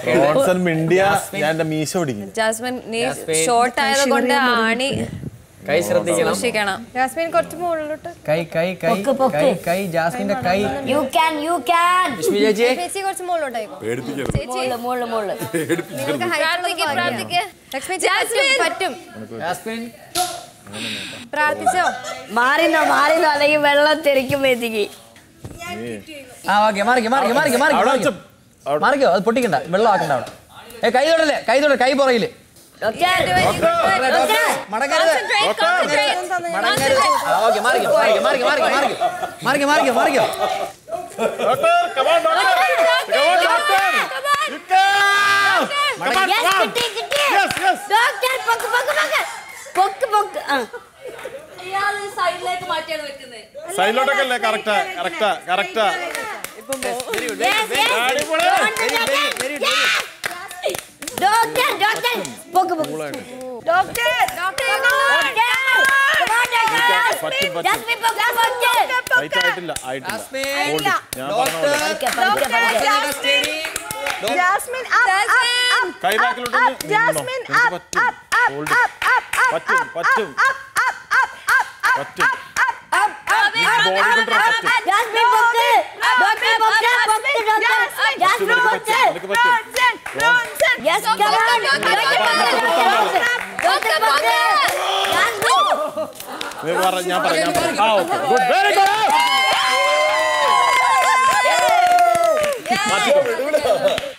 കോൺസൺ India ഞാൻ എന്റെ മീശ പിടിക്കും ജാസ്മിൻ നീ ജാസ്മിൻ. ഷോർട്ട് ആയത് കൊണ്ട് ആണി കൈ ശ്രദ്ധിക്കണം സൂക്ഷിക്കണം ജാസ്മിൻ കുറച്ച് മുകളിലോട്ട് കൈ കൈ കൈ പൊക്ക്, പൊക്ക്. കൈ കൈ ജാസ്മിന്റെ കൈ you can you can Lakshmi ചേച്ചി ചേച്ചി കുറച്ച് മുകളിലോട്ടായിക്കോ മുകളില് മുകളില് മുകളില് നിങ്ങൾക്ക് height പ്രാർത്ഥിക്ക് ഉള്ളത് പ്രാർത്ഥിക്ക് ലക്ഷ്മി ചേച്ചി പറ്റും, പറ്റും ജാസ്മിൻ പ്രാർത്ഥിച്ചോ മാറിന്നോ മാറിന്നോ അല്ലെങ്കിൽ വെള്ളം തെറിക്കും വേദിക്ക് ആ ഓക്കെ മാറിക്കോ മാറിക്കോ മാറിക്കോ മാറിക്കോ അവിടെ മാറിക്കോ. വെച്ച് മാറിക്കോ അത് പൊട്ടിക്കണ്ട വെള്ളം ആക്കണ്ട അവിടെ ഏ കൈ തൊടല്ലേ കൈ തൊട കൈ പുറകില് ഡോക്ടർ മടങ്ങരുത് മടങ്ങരുത് ആ ഓക്കെ മാറിക്കോ മാറിക്കോ മാറിക്കോ മാറിക്കോ മാറിക്കോ മാറിക്കോ മാറിക്കോ മാറിക്കോ doctor come on, doctor. Come on, doctor. You can. Come on, Yes, come on. കിട്ടി, കിട്ടി. Yes, yes. ഡോക്ടർ പൊക്ക് പൊക്ക് പൊക്ക് പൊക്ക് പൊക്ക് ആ സൈഡിലോട്ടൊക്കെ അല്ലേ കറക്റ്റാ കറക്റ്റാ കറക്റ്റാ Yes, yes. അടിപൊളി. ഡോക്ടർ ഡോക്ടർ പൊക്ക് പൊക്ക് ഡോക്ടർ ഡോക്ടർ പറ്റും, പറ്റും. ജാസ്മിൻ പൊക്ക് പൊക്ക് ടൈറ്റ് ആയിട്ടില്ല ആയിട്ടില്ല ജാസ്മിൻ Hold it. ഞാൻ പറഞ്ഞ പോലെ. ഡോക്ടർ പതുക്കെ, പതുക്കെ. ജാസ്മിൻ up, up, up, കൈ ബാക്കിലോട്ട് ഒന്ന് നീങ്ങണോ? ജാസ്മിൻ നിനക്ക് up, പറ്റും. up, up, Hold it. up, up, up, പറ്റും, up, പറ്റും. up, up, up, up, up, പറ്റും. up, up, ഈ body control പറ്റും. ജാസ്മിൻ പൊക്ക് ഡോക്ടർ പൊക്ക് പൊക്ക് ഡോക്ടർ ജാസ്മിൻ നിനക്ക് പൊക്ക് പറ്റും, നിനക്ക് പറ്റും. Yes, come on. ഡോക്ടർ പൊക്ക് ജാസ്മിൻ നീ പറ, ഞാൻ പറയാം ഞാൻ പറയാം. ആ ഓക്കെ ഗുഡ് വെരി ഗുഡ് മാറ്റിക്കോ